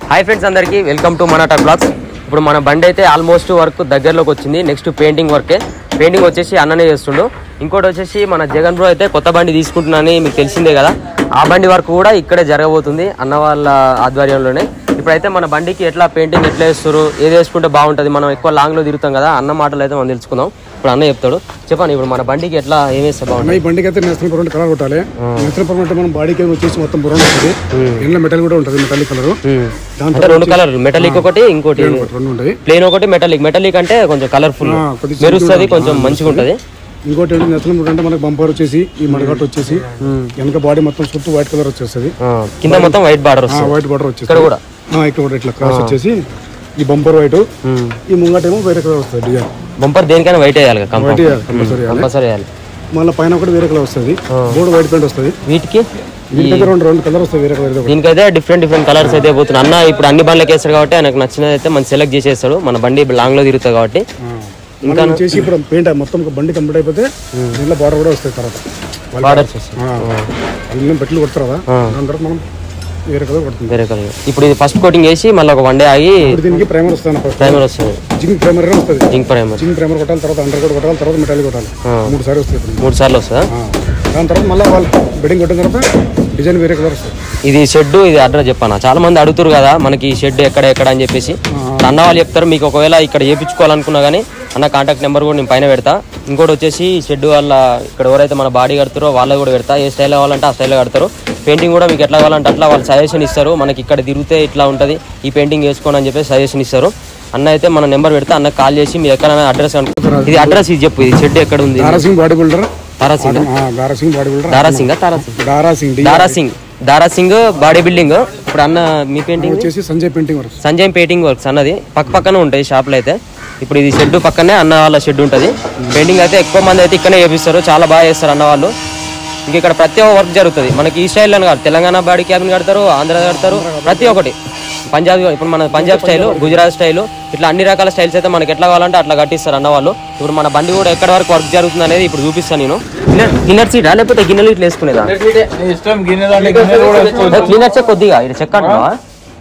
Hi friends అందరికీ welcome to మన టక్ బ్లాగ్స్ ఇప్పుడు మన బండి అయితే ఆల్మోస్ట్ వర్క్ దగ్గరలోకి వచ్చింది నెక్స్ట్ పెయింటింగ్ వర్కే పెయింటింగ్ వచ్చేసి అన్ననే చేస్తుండు ఇంకోటి వచ్చేసి మన జగన్ బ్రో అయితే కొత్త బండి తీసుకుంటున్నానని మీకు తెలిసిందే కదా ఆ బండి వర్క్ కూడా ఇక్కడే జరగబోతుంది అన్న వాళ్ళ ఆధ్వర్యంలోనే ఇప్పుడైతే మన బండికి ఎట్లా పెయింటింగ్ ఎట్లా వేస్తారు ఏది వేసుకుంటే బాగుంటుంది మనం ఎక్కువ లాంగ్లో తిరుగుతాం కదా అన్న మాటలు అయితే మనం తెలుసుకుందాం ఇప్పుడు అన్న చెప్తాడు చెప్పండి ఇప్పుడు మన బండికి ఎట్లా ఏం వేస్తే బాగుంటుంది అన్న ఈ బండికి అయితే నేషనల్ పర్మనెంట్ కలర్ కొట్టాలి నేషనల్ పర్మనెంట్ మనం బాడీకి వచ్చేసి మొత్తం బుర్ర ఉంటుంది ఇంట్లో మెటల్ కూడా ఉంటుంది మెటాలిక్ కలర్ ఉమ్. దాని అంటే రెండు కలర్ మెటాలిక్ ఒకటి ఇంకోటి రెండు ఉంటాయి ప్లేన్ ఒకటి మెటాలిక్ మెటాలిక్ అంటే కొంచెం కలర్ఫుల్ ఆ, కొద్దిగా మెరుస్తుంది కొంచెం మంచిగా ఉంటది ఇంకోటి ఏంటి నేషనల్ పర్మనెంట్ అంటే మనకి బంపర్ వచ్చేసి ఈ మడగట్టు వచ్చేసి వెనక బాడీ మొత్తం చుట్టూ వైట్ కలర్ వచ్చేస్తుంది ఆ, కింద మొత్తం వైట్ బార్డర్ వస్తుంది వైట్ బార్డర్ వచ్చేసి ఇక్కడ కూడా ఇక్కడ కూడా ఇట్లా క్రాస్ వచ్చేసి ఈ బంపర్ వైట్ ఈ ముంగటేమో వేరే కలర్ వస్తుంది డిజైన్ బంపర్ దేనికైనా వైట్ వేయాలి వైట్ కంపల్సరీ కంపల్సరీ వేయాలి మళ్ళీ పైన ఒకటి వేరే కలర్ వస్తుంది బోర్డు వైట్ పెయింట్ వస్తుంది వీటికి దీని దగ్గర రెండు రెండు కలర్ వస్తాయి వేరే కలర్ ఇది ఒకటి. దీనికైతే డిఫరెంట్ డిఫరెంట్ కలర్స్ అయితే పోతున్నాయి అన్న ఇప్పుడు అన్ని బండ్లకి వేస్తాడు కాబట్టి ఆయనకు నచ్చినది అయితే మనం సెలెక్ట్ చేసేస్తాడు మన బండి లాంగ్ లో తిరుగుతుంది కాబట్టి ఇంకా చేసి ఇప్పుడు పెయింట్ మొత్తం ఒక బండి కంప్లీట్ అయిపోతే దీంట్లో బార్డర్ కూడా వస్తాయి తర్వాత బార్డర్స్ వస్తాయి అన్ని బట్టలు కొడతారు కదా దాని తర్వాత మనం వేరే కలర్ కొడుతుంది వేరే కలర్ ఇప్పుడు ఇది ఫస్ట్ కోటింగ్ వేసి మళ్ళీ ఒక వన్ డే ఆగి ఇప్పుడు దీనికి ప్రైమర్ వస్తుంది ఫస్ట్ ప్రైమర్ వస్తుంది జింక్ ప్రైమర్ వస్తుంది జింక్ ప్రైమర్ జింక్ ప్రైమర్ కొట్టాలి తర్వాత అండర్ కోట్ కొట్టాలి తర్వాత మెటాలిక్ కొట్టాలి మూడు సార్లు వస్తుంది ఇప్పుడు. మూడు సార్లు వస్తుందా ఆ. దాని తర్వాత మళ్ళీ వాళ్ళు బెడ్డింగ్ కొట్టిన తర్వాత డిజైన్ వేరే కలర్ వస్తుంది ఇది షెడ్ ఇది అడ్రస్ చెప్పాను చాలా మంది అడుగుతారు కదా మనకి ఈ షెడ్ ఎక్కడ ఎక్కడ అని చెప్పేసి అన్న వాళ్ళు చెప్తారు మీకు ఒకవేళ ఇక్కడ చేయించుకోవాలనుకున్నా కానీ అన్న కాంటాక్ట్ నెంబర్ కూడా నేను పైన పెడతా ఇంకోటి వచ్చేసి షెడ్ వాళ్ళ ఇక్కడ ఎవరైతే మన బాడీ కడతారో వాళ్ళకి కూడా పెడతా ఏ స్టైల్ కావాలంటే ఆ స్టైల్లో కడతారు పెయింటింగ్ కూడా మీకు ఎట్లా కావాలంటే అట్లా వాళ్ళు సజెషన్ ఇస్తారు మనకి ఇక్కడ తిరిగితే ఇట్లా ఉంటుంది ఈ పెయింటింగ్ వేసుకోండి అని చెప్పి సజెషన్ ఇస్తారు అన్న అయితే మన నెంబర్ పెడతా అన్న కాల్ చేసి మీరు ఎక్కడైనా అడ్రస్ ఇది అడ్రస్ ఇది చెప్పు ఇది షెడ్ ఎక్కడ ఉంది దారాసింగ్ body builder Tara Singh దారాసింగ్ body builder దారాసింగ్ Tara Singh దారాసింగ్ D దారాసింగ్ దారాసింగ్ body building ఇప్పుడు అన్న మీ పెయింటింగ్ వచ్చేసి Sanjay painting work Sanjay painting works అన్నది పక్క పక్కన ఉంటాయి షాపులు అయితే ఇప్పుడు ఇది షెడ్ పక్కనే అన్న వాళ్ళ షెడ్ ఉంటుంది పెయింటింగ్ అయితే ఎక్కువ మంది అయితే ఇక్కడనే చేపిస్తారు చాలా బాగా చేస్తారు అన్న వాళ్ళు ఇంక ఇక్కడ ప్రతి ఒక్క వర్క్ జరుగుతుంది మనకి ఈ స్టైల్ అని కాదు తెలంగాణ బాడీ క్యాబిన్ కడతారు ఆంధ్ర కడతారు ప్రతి ఒక్కటి పంజాబ్ ఇప్పుడు మన పంజాబ్ స్టైల్ గుజరాత్ స్టైల్ ఇట్లా అన్ని రకాల స్టైల్స్ అయితే మనకి ఎట్లా కావాలంటే అట్లా కట్టిస్తారు అన్న వాళ్ళు ఇప్పుడు మన బండి కూడా ఎక్కడ వరకు వర్క్ జరుగుతుంది అనేది ఇప్పుడు చూపిస్తాను నేను క్లీనర్ సీటా లేకపోతే గిన్నెలు ఇట్లా వేసుకునేదా ఇష్టం గిన్నె దాంట్లో గిన్నె కూడా వేసుకోవచ్చు. క్లీనర్ చెక్ కొద్దిగా ఇది చెక్ అంటున్నావా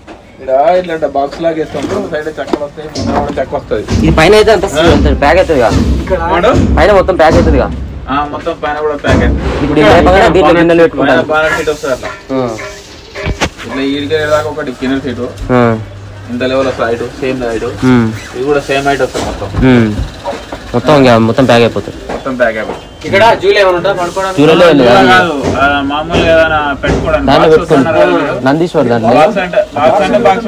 ఇక్కడ ఇట్లా బాక్స్ లాగా వేస్తాం సైడ్ చెక్కలు వస్తాయి ముందర కూడా చెక్క వస్తుంది ఇది పైన అయితే అంత ప్యాక్ అవుతుంది వాడు? పైన మొత్తం ప్యాక్ అవుతుంది ఆ, మొత్తం పైన కూడా ప్యాక్ అయింది ఇప్పుడు ఇది లేపగానే దీంట్లో గిన్నెలు పెట్టుకుంటారు బాగా సీట్ వస్తుంది అట్లా ఇట్లా ఈడికి దాకా ఒకటి కింద సీటు ఇంత లెవెల్ వస్తుంది హైట్ సేమ్ హైట్ ఇది కూడా సేమ్ హైట్ వస్తుంది మొత్తం మొత్తం ఇంకా మొత్తం ప్యాక్ అయిపోతుంది మొత్తం ప్యాక్ అయిపోతుంది ఇక్కడ జూలైలో ఇలా కాదు ఆ, మామూలుగా ఏదైనా పెట్టుకోవడానికి దాంట్లో box పెట్టుకోండి వస్తున్నారు కదా. నందీశ్వర్ దాంట్లో బాక్స్ అంటే బాక్స్ అంటే బాక్స్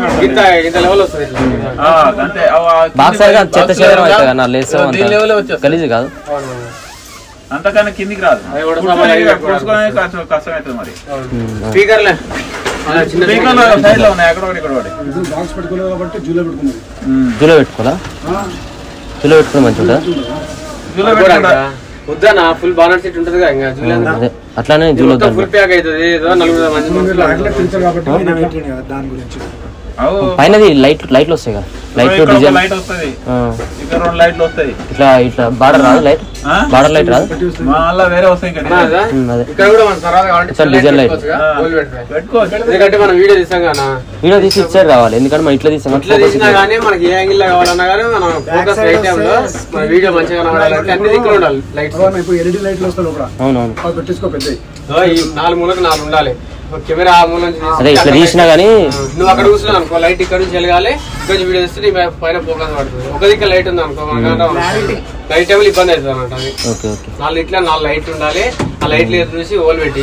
అంతే అవ- ఆ బాక్స్ కింది అయితే చెత్త box చేయడం level అవుతుంది కదా లేస్తాం గా దీని లెవెల్ వచ్చేస్తుంది గలీజ్ కాదు అంతకన్నా కిందికి రాదు కూర్చోడానికి- కూర్చోడానికి కష్టం కష్టం అవుతుంది మరి స్పీకర్లు సైడ్ లో ఉన్నాయి అక్కడ ఒకటి ఇక్కడ ఒకటి బాక్స్ పెట్టుకోలేదు కాబట్టి జూలో పెట్టుకున్నది జూలో పెట్టుకోవాలా జూలో పెట్టుకుని మంచి ఉంటుందా ఇందులో పెట్టుకుంటా. వద్దానా ఫుల్ బానర్ సీట్ ఉంటది ఇంకా జూలై అదే అట్లానే జూలో మొత్తం ఫుల్ ప్యాక్ అవుతుంది ఏదో నలుగురు మంది అట్లా పెంచారు కాబట్టి దాని గురించి అవు పైనది లైట్ లైట్లు వస్తాయి కదా లైట్ ఇక్కడ ఒక డిజైన్ లైట్ వస్తుంది ఇక్కడ రెండు లైట్లు వస్తాయి ఇట్లా ఇట్లా బార్డర్ రాదు లైట్ ఆ? బార్డర్ లైట్ రాదు మళ్ళా వేరే వస్తాయి ఇక్కడ ఉమ్, అదే ఇక్కడ కూడా మన తర్వాత కావాలంటే ఇట్లా డిజైన్ లైట్ గోల్ పెట్టుకో. పెట్టుకోవచ్చు ఎందుకంటే మనం వీడియో తీసాం కదా వీడియో తీసి ఇచ్చారు రావాలి ఎందుకంటే మనం ఇట్లా తీసాం ఇట్లా తీసినా గానీ మనకి ఏ యాంగిల్ లో కావాలన్నా కానీ మనం ఫోకస్ రైట్ టైం లో మన వీడియో మంచిగా కనబడాలంటే అన్ని దిక్కులు ఉండాలి లైట్స్ ఇప్పుడు ఎల్ఈడి లైట్లు వస్తాయి లోపల అవునవును అవి పెట్టేసుకో పెద్దవి ఈ నాలుగు మూలకు నాలుగు ఉండాలి కెమెరా ఆ మూల నుంచి తీసి అదే ఇట్లా తీసినా గానీ నువ్వు అక్కడ కూర్చున్నావు అనుకో లైట్ ఇక్కడ నుంచి వెలగాలి ఇక్కడ నుంచి వీడియో తీస్తే నీ పైన ఫోకస్ పడుతుంది ఒక దిక్కు లైట్ ఉంది అనుకో లైట్ టైం ఇబ్బంది అవుతుంది అన్నమాట అది ఓకే ఓకే నాలుగు ఇట్లా నాలుగు లైట్ ఉండాలి ఆ లైట్లు ఎదురు చూసి ఓల్ పెట్టి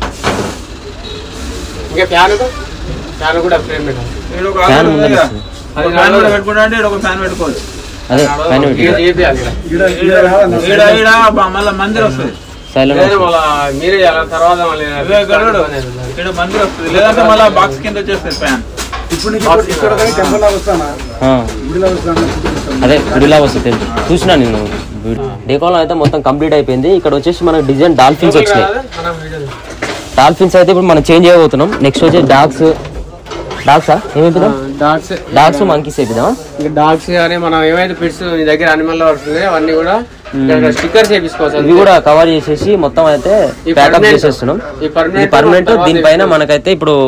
ఇంకా ఫ్యాన్ ఫ్యాన్ కూడా ఫ్రేమ్ పెట్టాలి ఇక్కడ ఒక ఫ్యాన్ ఆధార్ ఉంది ముందర కదా. వస్తుంది. అది ఒక ఫ్యాన్ కూడా పెట్టుకుంటా అంటే ఇక్కడ ఒక ఫ్యాన్ పెట్టుకోవచ్చు అదే పైన పెట్టి ఈడ చేపియాలి ఈడ. ఈడ ఈడ రావాలి. ఈడ ఈడ బ- మళ్ళా మందిర్ వస్తుంది సైలెంట్ లేదా మళ్ళా మీరే చేయాలి తర్వాత మళ్ళీ ఇదే ఇక్కడ చూడు. ఇక్కడ మందిర్ వస్తుంది లేదంటే మళ్ళా బాక్స్ కింద వచ్చేస్తుంది ఫ్యాన్ ఇప్పుడు నీకు ఇక్కడ- ఇక్కడ కానీ టెంపుల్ లాగా వస్తానా గుడిలో వస్తానా అదే గుడిలా వస్తుంది తెలుసు చూసినా నేను డేకోలో అయితే మొత్తం కంప్లీట్ అయిపోయింది ఇక్కడ వచ్చేసి మనకు డిజైన్ డాల్ఫిన్స్ వచ్చినాయి మనం వీడియో డాల్ఫిన్స్ అయితే ఇప్పుడు మనం చేంజ్ చేయబోతున్నాం నెక్స్ట్ వచ్చేసి డాగ్స్ డాగ్సా ఏమైపోయినా డాగ్స్ డాగ్స్ మంకీస్ అయిపోయినా ఇంకా డాగ్స్ కానీ మనం ఏమైతే పెట్స్ నీ దగ్గర అనిమల్ లవర్స్ ఉన్నాయో అవన్నీ కూడా స్టిక్కర్స్ వేపించుకోవచ్చు ఇవి కూడా కవర్ చేసేసి మొత్తం అయితే ఈ ప్యాకప్ permanent- చేసేస్తున్నాం ఈ permanent ఇది పర్మనెంట్ తర్వాత దీనిపైన మనకైతే ఇప్పుడు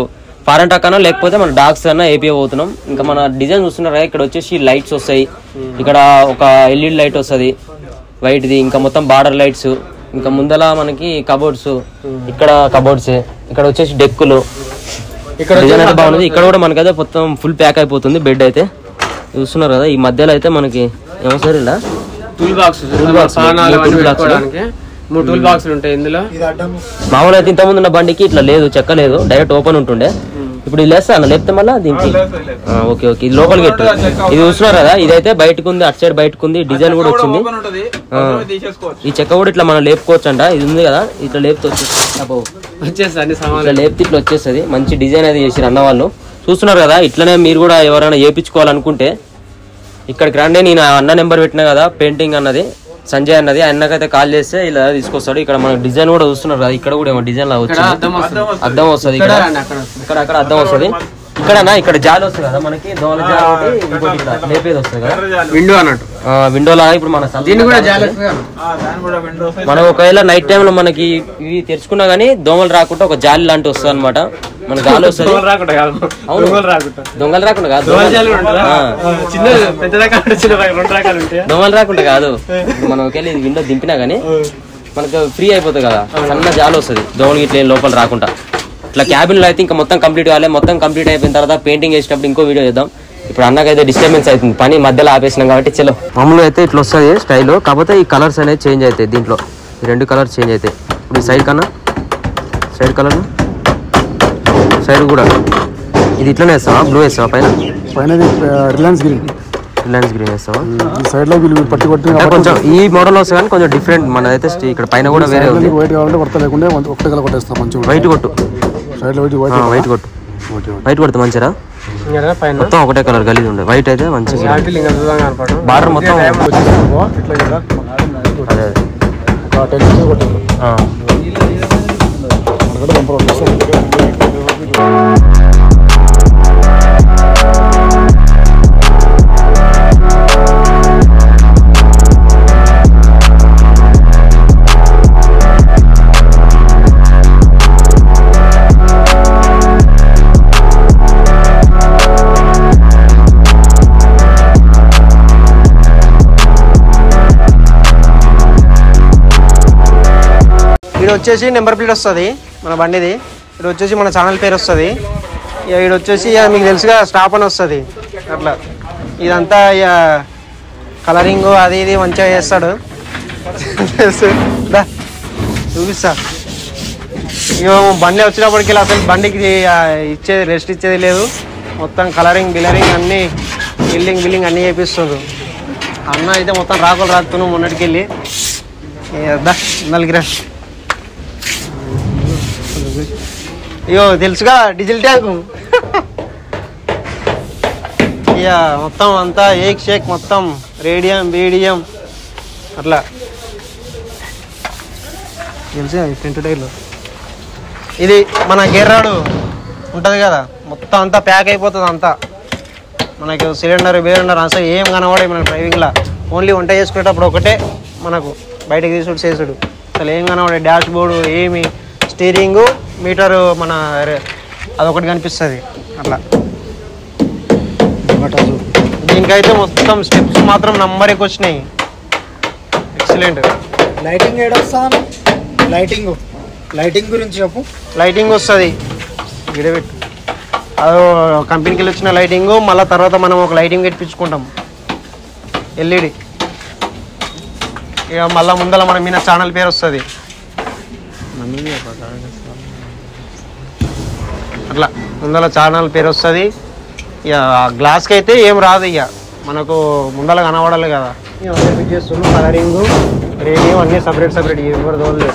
పారంటాక్ అన్నా లేకపోతే మన డాగ్స్ అన్నా ఏపీ పోతున్నాం ఇంకా మన డిజైన్ చూస్తున్నారు కదా ఇక్కడ వచ్చేసి లైట్స్ వస్తాయి ఇక్కడ ఒక ఎల్ఈడి లైట్ వస్తుంది వైట్ది ఇంకా మొత్తం బార్డర్ లైట్స్ ఇంకా ముందల మనకి కబోర్డ్స్ ఇక్కడ కబోర్డ్స్ ఇక్కడ వచ్చేసి డెక్కులు ఇక్కడ డిజైన్ అయితే బాగుంది ఇక్కడ కూడా మనకైతే మొత్తం ఫుల్ ప్యాక్ అయిపోతుంది బెడ్ అయితే చూస్తున్నారు కదా ఈ మధ్యలో అయితే మనకి ఏమొస్తారు ఇలా టూల్ బాక్స్ Tool box, సాధనాలు మూడు అవన్నీ tool box లు. పెట్టుకోవడానికి మూడు టూల్ బాక్స్లు ఉంటాయి ఇందులో మామూలుగా అయితే ఇంతకుముందు ఉన్న బండికి ఇట్లా లేదు చెక్క లేదు డైరెక్ట్ ఓపెన్ ఉంటుండే ఇప్పుడు ఇది లేస్తా అన్న లేపితే మళ్ళీ దీనికి ఆ, ఓకే ఓకే ఇది లోపలికి పెట్టు ఇది చూస్తున్నారు కదా ఇదైతే బయటకు ఉంది అటు సైడ్ బయటకు ఉంది డిజైన్ కూడా వచ్చింది ఓపెన్ ఉంటుంది అవసరమైతే తీసేసుకోవచ్చు ఈ చెక్క కూడా ఇట్లా మనం లేపుకోవచ్చు అంట ఇది ఉంది కదా ఇట్లా లేపితే వచ్చేస్తుంది అబ్బో. వచ్చేసి అన్ని సామాన్లు ఇట్లా లేపితే ఇట్లా వచ్చేస్తుంది మంచి డిజైన్ అది చేసి అన్న వాళ్ళు చూస్తున్నారు కదా ఇట్లనే మీరు కూడా ఎవరైనా చేయించుకోవాలనుకుంటే ఇక్కడికి రండి నేను ఆ అన్న నెంబర్ పెట్టినా కదా పెయింటింగ్ అన్నది సంజయ్ అన్నది అన్నకైతే కాల్ చేస్తే ఇలా తీసుకొస్తాడు ఇక్కడ మన డిజైన్ కూడా చూస్తున్నారు కదా ఇక్కడ కూడా ఏమో డిజైన్ లా ఇక్కడ వచ్చింది అద్దం వస్తుంది అద్దం వస్తుంది ఇక్కడ ఇక్కడ రండి, అక్కడ వస్తుంది. ఇక్కడ అక్కడ అద్దం వస్తుంది ఇక్కడనా ఇక్కడ జాలి వస్తుంది కదా మనకి దోమల జాలి ఒకటి, ఇంకోటి ఇక్కడ లేపేది వస్తుంది కదా విండో అన్నట్టు ఆ, window లాగా ఇప్పుడు మన సన్ దీన్ని కూడా లైట్ జాలి వస్తుంది. వస్తుంది కదా. దాని కూడా విండోస్ మనం ఒకవేళ నైట్ టైం లో మనకి ఇవి తెరుచుకున్నా గానీ దోమలు రాకుండా ఒక జాలి లాంటి వస్తుంది అనమాట మన గాలి వస్తుంది దోమలు రాకుండా కాదు అవును. దోమలు రాకుండా దొంగలు రాకుండా కాదు దోమల దోమలు- జాలి ఉంటుందా? ఆ. చిన్న పెద్ద రకాలు చిన్న రకాలు, రెండు రకాలు ఉంటాయి దోమలు రాకుండా కాదు ఇప్పుడు మనం ఒకవేళ ఇది విండో దింపినా గానీ మనకు ఫ్రీ అయిపోతుంది కదా సన్న జాలి వస్తుంది దోమలు ఇట్లా ఏం లోపల రాకుండా ఇట్లా క్యాబిన్ లో అయితే ఇంకా మొత్తం కంప్లీట్ కావాలి మొత్తం కంప్లీట్ అయిపోయిన తర్వాత పెయింటింగ్ వేసినప్పుడు ఇంకో వీడియో చేద్దాం ఇప్పుడు అన్నకైతే డిస్టర్బెన్స్ అవుతుంది పని మధ్యలో ఆపేసినాం కాబట్టి చలో మామూలుగా అయితే ఇట్లా వస్తుంది స్టైల్ కాకపోతే ఈ కలర్స్ అనేది చేంజ్ అవుతాయి దీంట్లో ఈ రెండు కలర్స్ చేంజ్ అవుతాయి ఇప్పుడు ఈ సైడ్ కన్నా సైడ్ కలర్ సైడ్ కూడా ఇది ఇట్లనే వేస్తావా బ్లూ వేస్తావా పైన పైన రిలయన్స్ గ్రీన్ రిలయన్స్ గ్రీన్ వేస్తావా ఈ సైడ్ లో వీళ్ళు పట్టి కొట్టి అంటే కొంచెం ఈ మోడల్ వస్తుంది కానీ కొంచెం డిఫరెంట్ మనదైతే స్టే- ఇక్కడ పైన కూడా వేరే ఉంది వైట్ కావాలంటే వర్త లేకుండా ఒకటే కలర్ కొట్టేస్తాం మంచిగా వైట్ కొట్టు సైడ్ లో వైట్ వైట్ ఆ, వైట్ కొట్టు ఓకే వైట్ కొడితే మంచిరా ఇంకా పైన మొత్తం ఒకటే కలర్ గలీజ్ ఉండే వైట్ అయితే మంచిగా క్వాలిటీ ఇంకా చూద్దాం కనపడడం బార్డర్ మొత్తం ఇట్లా కదా అదే అదే. ఒక టెన్ ఇంచెస్ కొట్టాలి ఆ. మనకంటే బంపర్ కొట్టేస్తాం ఇక్కడ వచ్చేసి నెంబర్ ప్లేట్ వస్తుంది మన బండిది ఇక్కడ వచ్చేసి మన ఛానల్ పేరు వస్తుంది ఇక ఇక్కడ వచ్చేసి ఇక మీకు తెలుసుగా స్టాప్ అని వస్తుంది అట్లా ఇదంతా ఇక కలరింగ్ అది ఇది మంచిగా చేస్తాడు దా, చూపిస్తా ఇక బండి వచ్చినప్పటికి అసలు బండికి ఆ, ఇచ్చేది రెస్ట్ ఇచ్చేది లేదు మొత్తం కలరింగ్ బిలరింగ్ అన్నీ బిల్డింగ్ బిల్డింగ్ అన్నీ చేపిస్తుండ్రు అన్న అయితే మొత్తం రాకులు రాకుతున్నాం మొన్నటికి వెళ్ళి నలుగురా అయ్యో తెలుసుగా డీజిల్ ట్యాంకు ఇక మొత్తం అంతా ఏక్ షేక్ మొత్తం రేడియం బీడియం అట్లా తెలుసుగా ఈ ఫ్రంట్ టైర్లు ఇది మన గెర్రాడు ఉంటుంది కదా మొత్తం అంతా ప్యాక్ అయిపోతుంది అంతా మనకు సిలిండర్ బేలిండర్ అసలు ఏం కనబడే మన డ్రైవింగ్లో ఓన్లీ వంట చేసుకునేటప్పుడు ఒకటే మనకు బయటకు తీసుడు చేసుడు అసలు ఏం కనబడే డాష్ బోర్డు ఏమి స్టీరింగు మీటరు మన రె- అదొకటి కనిపిస్తుంది అట్లా దీనికైతే మొత్తం స్టెప్స్ మాత్రం నంబర్కి వచ్చినాయి ఎక్సలెంట్ లైటింగ్ ఏడొస్తాను లైటింగ్ లైటింగ్ గురించి చెప్పు లైటింగ్ వస్తుంది గిడబెట్టు అదో కంపెనీకి వెళ్ళి వచ్చిన లైటింగ్ మళ్ళీ తర్వాత మనం ఒక లైటింగ్ పెట్టించుకుంటాం ఎల్ఈడి ఇక మళ్ళీ ముందర మన మీద ఛానల్ పేరు వస్తుంది అట్లా ముందర ఛానల్ పేరు వస్తుంది ఇక ఆ గ్లాస్కి అయితే ఏం రాదు ఇక మనకు ముందర కనబడాలి కదా ఇవన్నీ ఫిట్ చేస్తున్నాం కలరింగ్ రేడియో అన్నీ సపరేట్ సపరేట్ ఎవరు దోలేదు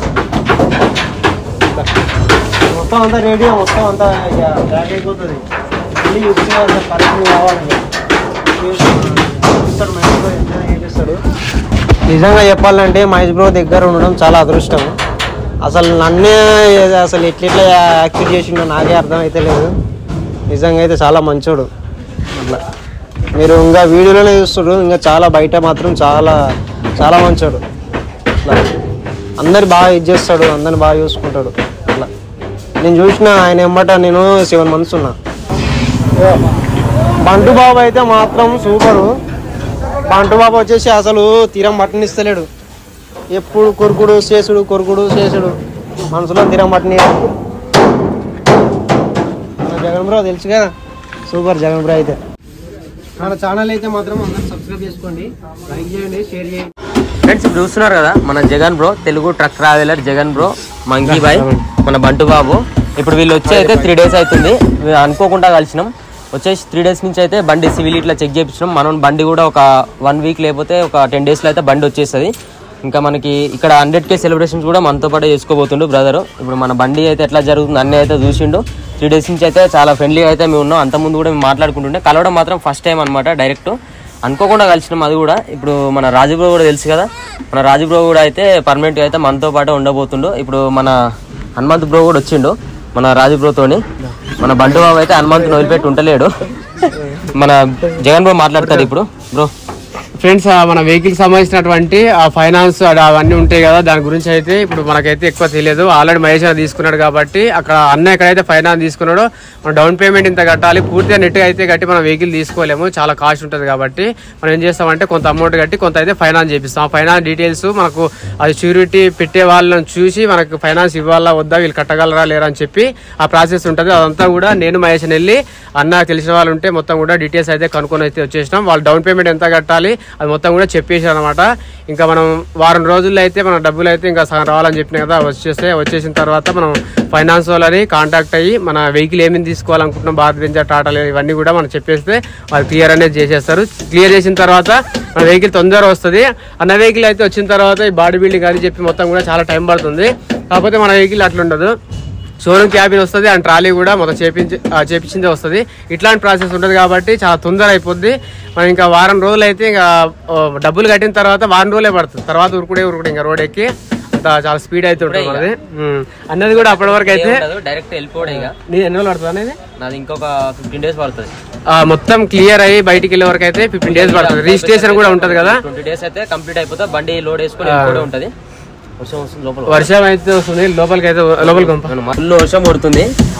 మొత్తం అంతా రేడియో మొత్తం అంతా ఇక బ్యాక్ అయిపోతుంది మళ్ళీ యూస్ చేయాలి కరెక్ట్ కావాలి ఇక. చూపిస్తాడు మహేష్ బ్రో ఎంజాయ్ చేపిస్తాడు నిజంగా చెప్పాలంటే మహేష్ బ్రో దగ్గర ఉండడం చాలా అదృష్టం అసలు నన్నే అసలు ఎట్లెట్లా యాక్టివ్ చేసిండో నాకే అర్థం అయితే లేదు నిజంగా అయితే చాలా మంచోడు అట్లా మీరు ఇంకా వీడియోలోనే చూస్తున్నారు ఇంకా చాలా బయట మాత్రం చాలా చాలా మంచోడు అట్లా అందరు బాగా ఇది చేస్తాడు అందరిని బాగా చూసుకుంటాడు అట్లా నేను చూసిన ఆయన ఎమ్మట నేను సెవెన్ మంత్స్ ఉన్నా బంటు బాబు అయితే మాత్రం సూపరు బంటు బాబు వచ్చేసి అసలు తీరం పట్టనిస్తలేడు ఎప్పుడు కొరుకుడు చేసుడు కొరుకుడు చేసుడు మనసులో తీరం పట్టని మన జగన్ బ్రో తెలుసు కదా సూపర్ జగన్ బ్రో అయితే మన ఛానల్ అయితే మాత్రం అందరూ సబ్స్క్రైబ్ చేసుకోండి లైక్ చేయండి షేర్ చేయండి ఫ్రెండ్స్ ఇప్పుడు చూస్తున్నారు కదా మన Jagan bro Telugu truck traveller Jagan bro monkey boy మన బంటు బాబు ఇప్పుడు వీళ్ళు వచ్చి అయితే త్రీ డేస్ అవుతుంది వీ- అనుకోకుండా కలిసినాం వచ్చేసి త్రీ డేస్ నుంచి అయితే బండి సివిల్ ఇట్లా చెక్ చేయించినాం మనం బండి కూడా ఒక వన్ వీక్ లేకపోతే ఒక టెన్ డేస్లో అయితే బండి వచ్చేస్తుంది ఇంకా మనకి ఇక్కడ హండ్రెడ్ కే సెలబ్రేషన్స్ కూడా మనతో పాటు చేసుకోబోతుండు బ్రదర్ ఇప్పుడు మన బండి అయితే ఎట్లా జరుగుతుంది అన్నీ అయితే చూసిండు త్రీ డేస్ నుంచి అయితే చాలా ఫ్రెండ్లీగా అయితే మేము ఉన్నాం అంతకుముందు కూడా మేము మాట్లాడుకుంటుండే కలవడం మాత్రం ఫస్ట్ టైం అనమాట డైరెక్ట్ అనుకోకుండా కలిసినాం అది కూడా ఇప్పుడు మన రాజుబ్రో కూడా తెలుసు కదా మన రాజుబ్రో కూడా అయితే పర్మనెంట్ అయితే మనతో పాటు ఉండబోతుండు ఇప్పుడు మన హనుమంత్ బ్రో కూడా వచ్చిండు మన రాజుబ్రోతోని మన బంటు బాబు అయితే హనుమంతుని వదిలిపెట్టి ఉంటలేడు మన జగన్ బ్రో మాట్లాడతాడు ఇప్పుడు బ్రో ఫ్రెండ్స్ ఆ మన వెహికల్ సంబంధించినటువంటి ఆ ఫైనాన్స్ అది అవన్నీ ఉంటాయి కదా దాని గురించి అయితే ఇప్పుడు మనకైతే ఎక్కువ తెలియదు ఆల్రెడీ మహేష్ అన్న తీసుకున్నాడు కాబట్టి అక్కడ అన్న ఎక్కడైతే ఫైనాన్స్ తీసుకున్నాడో మనం డౌన్ పేమెంట్ ఇంత కట్టాలి పూర్తిగా నెట్ అయితే కట్టి మనం వెహికల్ తీసుకోలేము చాలా కాస్ట్ ఉంటుంది కాబట్టి మనం ఏం చేస్తామంటే కొంత అమౌంట్ కట్టి కొంత అయితే ఫైనాన్స్ చేపిస్తాం ఆ ఫైనాన్స్ డీటెయిల్స్ మనకు అది షూరిటీ పెట్టే వాళ్ళని చూసి మనకు ఫైనాన్స్ ఇవ్వాలా వద్దా వీళ్ళు కట్టగలరా లేరా అని చెప్పి ఆ ప్రాసెస్ ఉంటుంది అదంతా కూడా నేను మహేష్ వెళ్ళి అన్న తెలిసిన వాళ్ళు ఉంటే మొత్తం కూడా డీటెయిల్స్ అయితే కనుక్కొని అయితే వచ్చేసినాం వాళ్ళు డౌన్ పేమెంట్ ఎంత కట్టాలి అది మొత్తం కూడా చెప్పేసారు అనమాట ఇంకా మనం వారం రోజుల్లో అయితే మన డబ్బులు అయితే ఇంకా సగం రావాలని చెప్పిన కదా వచ్చేస్తే వచ్చేసిన తర్వాత మనం ఫైనాన్స్ వాళ్ళని కాంటాక్ట్ అయ్యి మన వెహికల్ ఏమేమి తీసుకోవాలనుకుంటున్నాం భారత్ బెంజర్ టాటాలు ఇవన్నీ కూడా మనం చెప్పేస్తే వాళ్ళు క్లియర్ అనేది చేసేస్తారు క్లియర్ చేసిన తర్వాత మన వెహికల్ తొందరగా వస్తుంది అన్న వెహికల్ అయితే వచ్చిన తర్వాత ఈ బాడీ బిల్డింగ్ అని చెప్పి మొత్తం కూడా చాలా టైం పడుతుంది కాకపోతే మన వెహికల్ అట్లా ఉండదు షోరూమ్ క్యాబిన్ వస్తుంది అండ్ ట్రాలీ కూడా మొత్తం చేపించి ఆ, చేపించిందే వస్తుంది ఇట్లాంటి ప్రాసెస్ ఉంటుంది కాబట్టి చాలా తొందర అయిపోద్ది మనం ఇంకా వారం రోజులు అయితే ఇంకా ఆ, డబ్బులు కట్టిన తర్వాత వారం రోజులే పడుతుంది తర్వాత ఉరుకుడే ఉరుకుడే ఇంకా రోడ్ ఎక్కి అంత చాలా స్పీడ్ అయితే ఉంటుంది మనది ఉమ్. అన్నది కూడా అప్పటి వరకు అయితే డైరెక్ట్ వెళ్ళిపోవడం ఇక నీ ఎన్ని రోజులు పడుతుంది అనేది నాది ఇంకొక ఫిఫ్టీన్ డేస్ పడుతుంది ఆ, మొత్తం క్లియర్ అయ్యి బయటికి వెళ్ళే వరకు అయితే ఫిఫ్టీన్ డేస్ పడుతుంది రిజిస్ట్రేషన్ కూడా ఉంటుంది కదా ట్వంటీ డేస్ అయితే కంప్లీట్ అయిపోతే బండి లోడ్ వేసుకొని వెళ్ళిపోవడం ఉంటది వర్షం వస్తుంది లోపల వర్షం అయితే వస్తుంది లోపలికి అయితే లోపలికి పంప ఫుల్ వర్షం పడుతుంది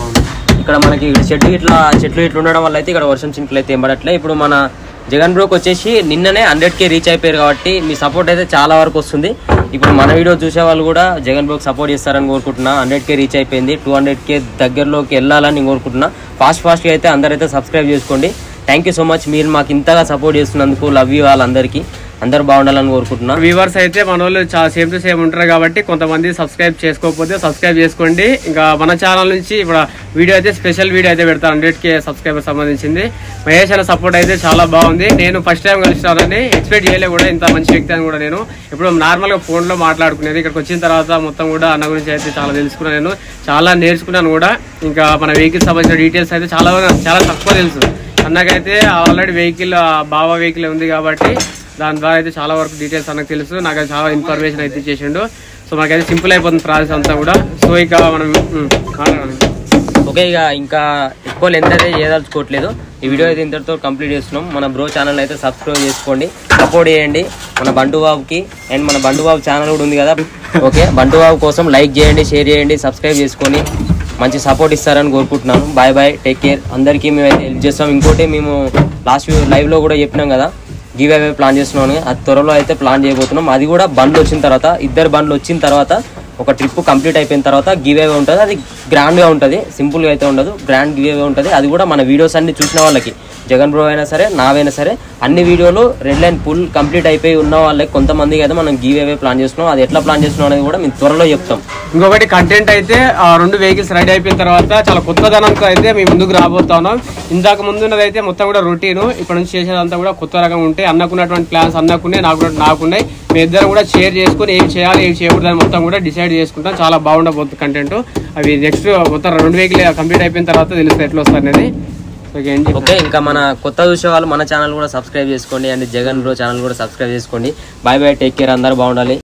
ఇక్కడ మనకి ఇక్కడ చెట్టు ఇట్లా చెట్లు ఇట్లా ఉండడం వల్ల అయితే ఇక్కడ వర్షం చినుకులు అయితే ఏం పడట్లే ఇప్పుడు మన జగన్ బ్రోక్ వచ్చేసి నిన్ననే హండ్రెడ్ కే రీచ్ అయిపోయారు కాబట్టి మీ సపోర్ట్ అయితే చాలా వరకు వస్తుంది ఇప్పుడు మన వీడియో చూసే వాళ్ళు కూడా జగన్ బ్రోక్ సపోర్ట్ చేస్తారని కోరుకుంటున్నా హండ్రెడ్ కే రీచ్ అయిపోయింది టూ హండ్రెడ్ కే దగ్గరలోకి వెళ్ళాలని నేను కోరుకుంటున్నా ఫాస్ట్ ఫాస్ట్గా అయితే అందరైతే సబ్స్క్రైబ్ చేసుకోండి థ్యాంక్ యూ సో మచ్ మీరు మాకు ఇంతగా సపోర్ట్ చేస్తున్నందుకు లవ్ యూ వాళ్ళందరికీ అందరూ బాగుండాలని కోరుకుంటున్నా వ్యూవర్స్ అయితే మన వాళ్ళు చాలా సేమ్ టు సేమ్ ఉంటారు కాబట్టి కొంతమంది సబ్స్క్రైబ్ చేసుకోకపోతే సబ్స్క్రైబ్ చేసుకోండి ఇంకా మన ఛానల్ నుంచి ఇప్పుడు వీడియో అయితే స్పెషల్ వీడియో అయితే పెడతాను హండ్రెడ్ కే సబ్స్క్రైబర్ సంబంధించింది మహేష్ అన్న సపోర్ట్ అయితే చాలా బాగుంది నేను ఫస్ట్ టైం కలిసినానని ఎక్స్పెక్ట్ చేయలే కూడా ఇంత మంచి వ్యక్తి అని కూడా నేను ఇప్పుడు నార్మల్గా ఫోన్లో మాట్లాడుకునేది ఇక్కడికి వచ్చిన తర్వాత మొత్తం కూడా అన్న గురించి అయితే చాలా తెలుసుకున్నాను నేను చాలా నేర్చుకున్నాను కూడా ఇంకా మన వెహికల్ సంబంధించిన డీటెయిల్స్ అయితే చాలా చాలా తక్కువ తెలుసు అన్నకైతే ఆల్రెడీ వెహికల్ బాబా వెహికల్ ఉంది కాబట్టి దాని ద్వారా అయితే చాలా వరకు డీటెయిల్స్ అన్నకు తెలుసు నాకు అది చాలా ఇన్ఫర్మేషన్ అయితే చేసిండు సో మనకైతే సింపుల్ అయిపోతుంది ప్రాసెస్ అంతా కూడా సో ఇక మనం ఉమ్, మాట్లాడాలి. ఓకే ఇక ఇంకా ఎక్కువ లెంత్ అయితే చేయదలుచుకోవట్లేదు ఈ వీడియో అయితే ఇంతటితో కంప్లీట్ చేస్తున్నాం మన బ్రో ఛానల్ అయితే సబ్స్క్రైబ్ చేసుకోండి సపోర్ట్ చేయండి మన బంటు బాబుకి అండ్ మన బంటు బాబు ఛానల్ కూడా ఉంది కదా ఓకే బంటు బాబు కోసం లైక్ చేయండి షేర్ చేయండి సబ్స్క్రైబ్ చేసుకొని మంచి సపోర్ట్ ఇస్తారని కోరుకుంటున్నాను బాయ్ బాయ్ టేక్ కేర్ అందరికీ మేము అయితే హెల్ప్ చేస్తాం ఇంకోటి మేము లాస్ట్ లైవ్లో కూడా చెప్పినాం కదా గివ్ అవే ప్లాన్ చేస్తున్నాను అది త్వరలో అయితే ప్లాన్ చేయబోతున్నాం అది కూడా బండ్లు వచ్చిన తర్వాత ఇద్దరు బండ్లు వచ్చిన తర్వాత ఒక ట్రిప్ కంప్లీట్ అయిపోయిన తర్వాత గివ్ అవే ఉంటుంది అది గ్రాండ్గా ఉంటుంది సింపుల్గా అయితే ఉండదు గ్రాండ్ గివ్ అవే ఉంటుంది అది కూడా మన వీడియోస్ అన్ని చూసిన వాళ్ళకి జగన్ బ్రో అయినా సరే నావైనా సరే అన్ని వీడియోలు రెడ్ లైన్ ఫుల్ కంప్లీట్ అయిపోయి ఉన్న వాళ్ళకి కొంతమందికి అయితే మనం గివ్ అవే ప్లాన్ చేస్తున్నాం అది ఎట్లా ప్లాన్ చేస్తున్నాం అనేది కూడా మేము త్వరలో చెప్తాం ఇంకొకటి కంటెంట్ అయితే ఆ రెండు వెహికల్స్ రెడీ అయిపోయిన తర్వాత చాలా కొత్తదనంతో అయితే మేము ముందుకు రాబోతా ఉన్నాం ఇందాక ముందున్నది అయితే మొత్తం కూడా రొటీన్ ఇప్పటి నుంచి చేసేదంతా కూడా కొత్త రకం ఉంటాయి అన్నకున్నటువంటి ప్లాన్స్ అన్నకున్నాయి నాకు నాకున్నాయి మీ ఇద్దరు కూడా షేర్ చేసుకుని ఏం చేయాలి ఏం చేయకూడదు అని మొత్తం కూడా డిసైడ్ చేసుకుంటాం చాలా బాగుండబోతుంది కంటెంట్ అవి నెక్స్ట్ మొత్తం రెండు వెహికల్ కంప్లీట్ అయిపోయిన తర్వాత తెలుస్తుంది ఎట్లా వస్తుంది అనేది సో ఇక ఏం చెప్పాలి? ఓకే ఇంకా మన కొత్త చూసే వాళ్ళు మన ఛానల్ కూడా సబ్స్క్రైబ్ చేసుకోండి అండ్ జగన్ బ్రో ఛానల్ కూడా సబ్స్క్రైబ్ చేసుకోండి బాయ్ బాయ్ టేక్ కేర్ అందరూ బాగుండాలి